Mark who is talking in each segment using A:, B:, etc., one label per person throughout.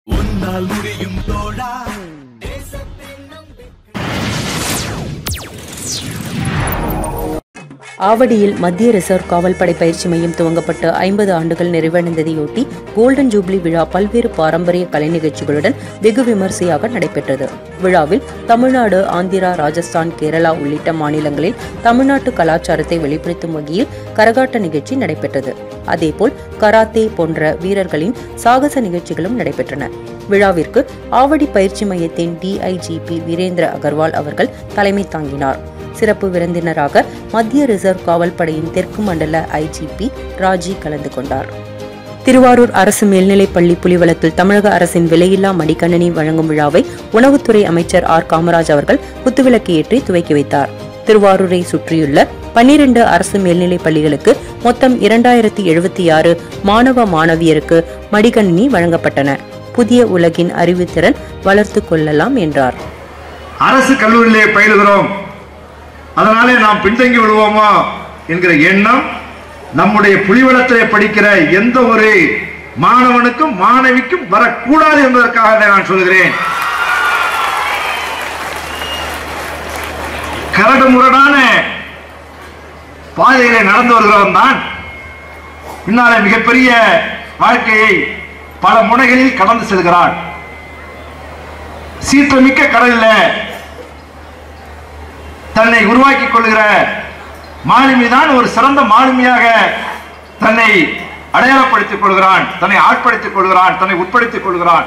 A: உன்னால் முடியும் தோழா
B: ஆவடியில் மத்திய ரிசர்வ் காவல்படை பயிற்சி மையம் துவங்கப்பட்டு ஐம்பது ஆண்டுகள் நிறைவடைந்ததையொட்டி கோல்டன் ஜூப்ளி விழா பல்வேறு பாரம்பரிய கலை நிகழ்ச்சிகளுடன் வெகு விமரிசையாக நடைபெற்றது விழாவில் தமிழ்நாடு ஆந்திரா ராஜஸ்தான் கேரளா உள்ளிட்ட மாநிலங்களில் தமிழ்நாட்டு கலாச்சாரத்தை வெளிப்படுத்தும் வகையில் கரகாட்ட நிகழ்ச்சி நடைபெற்றது அதேபோல் கராத்தே போன்ற வீரர்களின் சாகச நிகழ்ச்சிகளும் நடைபெற்றன விழாவிற்கு ஆவடி பயிற்சி மையத்தின் டிஐஜிபி வீரேந்திர அகர்வால் அவர்கள் தலைமை தாங்கினார் சிறப்பு விருந்தினராக மத்திய ரிசர்வ் காவல் படையின் தெற்கு மண்டல ஐஜிபி ராஜி கலந்து கொண்டார் திருவாரூர் அரசு மேல்நிலைப் பள்ளி புலிவலத்தில் தமிழக அரசின் விலையில்லா மடிக்கணினி வழங்கும் விழாவை உணவுத்துறை அமைச்சர் ஆர் காமராஜ் அவர்கள் குத்துவிளக்கு ஏற்றி துவக்கி வைத்தார் திருவாரூரை சுற்றியுள்ள பன்னிரண்டு அரசு மேல்நிலைப் பள்ளிகளுக்கு மொத்தம் இரண்டாயிரத்தி எழுபத்தி ஆறு மாணவ மாணவியருக்கு மடிக்கணினி வழங்கப்பட்டன புதிய உலகின் அறிவுத்திறன் வளர்த்துக் கொள்ளலாம் என்றார்
C: அரசு கல்லூரியிலே பயிலுகிறோம் அதனாலே நாம் பின்தங்கி விடுவோமா என்கிற எண்ணம் நம்முடைய புலிவளத்திலே படிக்கிற எந்த ஒரு மாணவனுக்கும் மாணவிக்கும் வரக்கூடாது என்பதற்காக இதை நான் சொல்கிறேன் கரடு முரடான பாதையிலே நடந்து வருகிறவன் தான் பின்னாலே மிகப்பெரிய வாழ்க்கையை பல முனைகளில் கடந்து செல்கிறான் சீற்றமிக்க கடலில் தன்னை உருவாக்கிக் கொள்கிற மாலுமிதான் ஒரு சிறந்த மாலுமியாக தன்னை அடையாளப்படுத்திக் கொள்கிறான் தன்னை ஆட்படுத்திக் கொள்கிறான் தன்னை உட்படுத்திக் கொள்கிறான்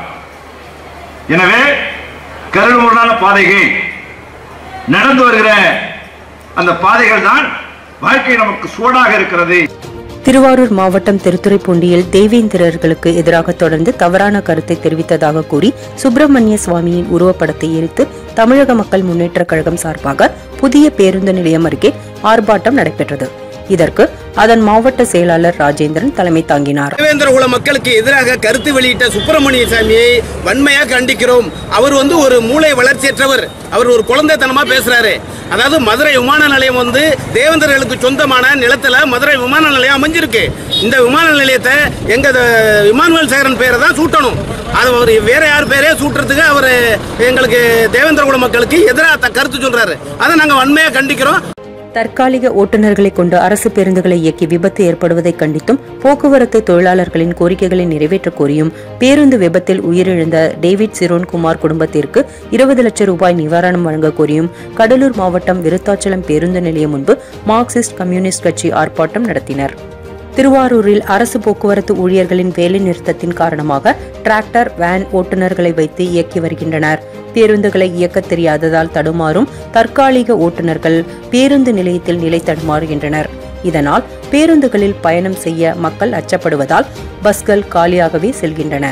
C: எனவே கருடுமுரடான பாதைகள் நடந்து வருகிற அந்த பாதைகள் தான் வாழ்க்கை நமக்கு சூடாக இருக்கிறது
B: திருவாரூர் மாவட்டம் திருத்துறைப்பூண்டியில் தேவேந்திரர்களுக்கு எதிராக தொடர்ந்து தவறான கருத்தை தெரிவித்ததாக கூறி சுப்பிரமணிய சுவாமியின் உருவப்படத்தை எரித்து தமிழக மக்கள் முன்னேற்றக் கழகம் சார்பாக புதிய பேருந்து நிலையம் அருகே ஆர்ப்பாட்டம் நடைபெற்றது இதற்கு அதன் மாவட்ட செயலாளர் ராஜேந்திரன் தலைமை தாங்கினார்
D: தேவேந்திர குல மக்களுக்கு எதிராக கருத்து வெளியிட்ட சுப்பிரமணிய சாமியை வன்மையாக கண்டிக்கிறோம் அவர் வந்து ஒரு மூளை வளர்ச்சியற்றவர் அவர் ஒரு குழந்தைத்தனமா பேசுறாரு அதாவது மதுரை விமான நிலையம் வந்து தேவேந்திரர்களுக்கு சொந்தமான நிலத்துல மதுரை விமான நிலையம் அமைஞ்சிருக்கு இந்த விமான நிலையத்தை எங்க த- இமானுவேல் சேகரன் பேரை தான் சூட்டணும் அது அவர் வேற யார் பேரே சூட்டுறதுக்கு அவர் எங்களுக்கு தேவேந்திர குல மக்களுக்கு எதிராக கருத்து சொல்றாரு அதை நாங்க வன்மையாக கண்டிக்கிறோம்
B: தற்காலிக ஓட்டுநர்களை கொண்டு அரசு பேருந்துகளை இயக்கி விபத்து ஏற்படுவதை கண்டித்தும் போக்குவரத்து தொழிலாளர்களின் கோரிக்கைகளை நிறைவேற்றக் கோரியும் பேருந்து விபத்தில் உயிரிழந்த டேவிட் சிரோன்குமார் குடும்பத்திற்கு இருபது லட்சம் ரூபாய் நிவாரணம் வழங்க கோரியும் கடலூர் மாவட்டம் விருத்தாச்சலம் பேருந்து நிலையம் முன்பு மார்க்சிஸ்ட் கம்யூனிஸ்ட் கட்சி ஆர்ப்பாட்டம் நடத்தினர் திருவாரூரில் அரசு போக்குவரத்து ஊழியர்களின் வேலை நிறுத்தத்தின் காரணமாக டிராக்டர் வேன் ஓட்டுநர்களை வைத்து இயக்கி வருகின்றனர் பேருந்துகளை இயக்கத் தெரியாததால் தடுமாறும் தற்காலிக ஓட்டுநர்கள் பேருந்து நிலையத்தில் நிலை தடுமாறுகின்றனர் இதனால் பேருந்துகளில் பயணம் செய்ய மக்கள் அச்சப்படுவதால் பஸ்கள் காலியாகவே செல்கின்றன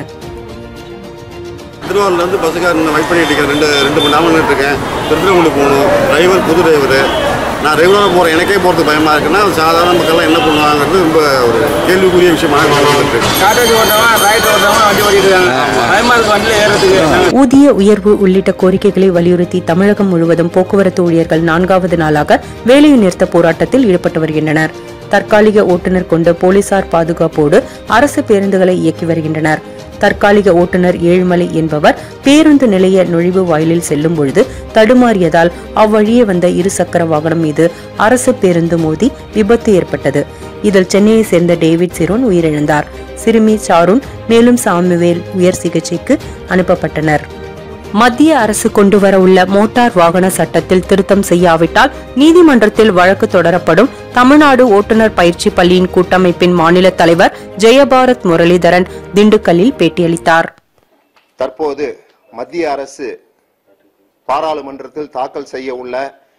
E: திருவாரூர்ல இருந்து பஸ்ஸுக்காரன் வெயிட் பண்ணிட்டு இருக்கேன் ரெண்டு ரெண்டு மணி நேரம் நின்னுட்டு இருக்கேன் திருத்திரங்குடி போகணும் டிரைவர் புது டிரைவர் நான் ரெகுலராக போகிறேன் எனக்கே போகிறதுக்கு பயமாக இருக்குன்னா சாதாரண மக்கள்லாம் என்ன பண்ணுவாங்கிறது ரொம்ப ஒரு கேள்விக்குரிய விஷயமாக இருக்கு
D: காட்டேஜ் ஓட்டவன் ரைட் ஓட்டவன் வண்டி ஓட்டிட்டு இருக்காங்க பயமா இருக்கு வண்டியில் ஏறதுக்கு
B: ஊதிய உயர்வு உள்ளிட்ட கோரிக்கைகளை வலியுறுத்தி தமிழகம் முழுவதும் போக்குவரத்து ஊழியர்கள் நான்காவது நாளாக வேலை நிறுத்த போராட்டத்தில் ஈடுபட்டு வருகின்றனர் தற்காலிக ஓட்டுநர் கொண்டு போலீசார் பாதுகாப்போடு அரசு பேருந்துகளை இயக்கி வருகின்றனர் தற்காலிக ஓட்டுநர் ஏழுமலை என்பவர் பேருந்து நிலைய நுழைவு வாயிலில் செல்லும் பொழுது தடுமாறியதால் அவ்வழியே வந்த இருசக்கர வாகனம் மீது அரசு பேருந்து மோதி விபத்து ஏற்பட்டது இதில் சென்னையை சேர்ந்த டேவிட் சிரோன் உயிரிழந்தார் சிறுமி சாருன் மேலும் சாமுவேல் உயர் சிகிச்சைக்கு அனுப்பப்பட்டனர் மத்திய அரசு கொண்டு வர உள்ள மோட்டார் வாகன சட்டத்தில் திருத்தம் செய்யாவிட்டால் நீதிமன்றத்தில் வழக்கு தொடரப்படும் தமிழ்நாடு ஓட்டுநர் பயிற்சி பள்ளியின் கூட்டமைப்பின் மாநில தலைவர் ஜெயபாரத் முரளிதரன் திண்டுக்கல்லில் பேட்டியளித்தார்
F: தற்போது மத்திய அரசு பாராளுமன்றத்தில் தாக்கல் செய்ய உள்ள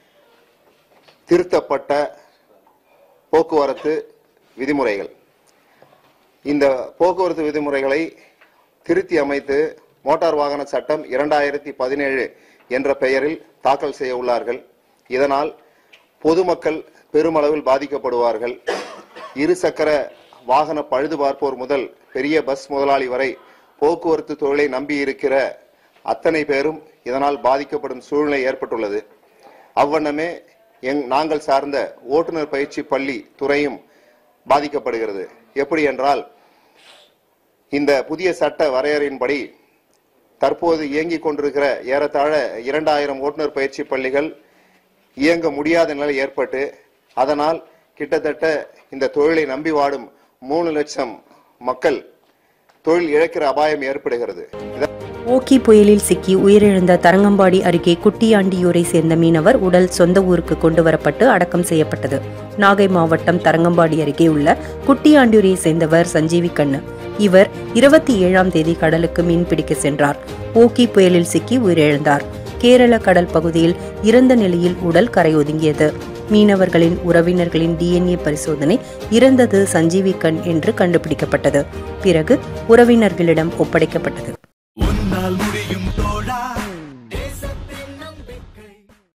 F: திருத்தப்பட்ட போக்குவரத்து விதிமுறைகள் இந்த போக்குவரத்து விதிமுறைகளை திருத்தி அமைத்து மோட்டார் வாகன சட்டம் இரண்டாயிரத்தி பதினேழு என்ற பெயரில் தாக்கல் செய்ய உள்ளார்கள் இதனால் பொதுமக்கள் பெருமளவில் பாதிக்கப்படுவார்கள் இருசக்கர வாகன பழுது பார்ப்போர் முதல் பெரிய பஸ் முதலாளி வரை போக்குவரத்து தொழிலை நம்பி இருக்கிற அத்தனை பேரும் இதனால் பாதிக்கப்படும் சூழ்நிலை ஏற்பட்டுள்ளது அவ்வண்ணமே எங் நாங்கள் சார்ந்த ஓட்டுநர் பயிற்சி பள்ளி துறையும் பாதிக்கப்படுகிறது எப்படி என்றால் இந்த புதிய சட்ட வரையறையின்படி தற்போது இயங்கிக் கொண்டிருக்கிற ஏறத்தாழ இரண்டாயிரம் ஓட்டுநர் பயிற்சி பள்ளிகள் இயங்க முடியாத நிலை ஏற்பட்டு அதனால் கிட்டத்தட்ட இந்த தொழிலை நம்பி வாடும் மூணு லட்சம் மக்கள் தொழில் இழக்கிற அபாயம் ஏற்படுகிறது இத-
B: ஓக்கி புயலில் சிக்கி உயிரிழந்த தரங்கம்பாடி அருகே குட்டியாண்டியூரை சேர்ந்த மீனவர் உடல் சொந்த ஊருக்கு கொண்டு வரப்பட்டு அடக்கம் செய்யப்பட்டது நாகை மாவட்டம் தரங்கம்பாடி அருகே உள்ள குட்டியாண்டியூரை சேர்ந்தவர் சஞ்சீவி கண்ணு இவர் இருபத்தி ஏழாம் தேதி கடலுக்கு மீன் பிடிக்க சென்றார் ஓக்கி புயலில் சிக்கி உயிரிழந்தார் கேரள கடல் பகுதியில் இறந்த நிலையில் உடல் கரையொதுங்கியது மீனவர்களின் உறவினர்களின் டிஎன்ஏ பரிசோதனை இறந்தது சஞ்சீவி கண் என்று கண்டுபிடிக்கப்பட்டது பிறகு உறவினர்களிடம் ஒப்படைக்கப்பட்டது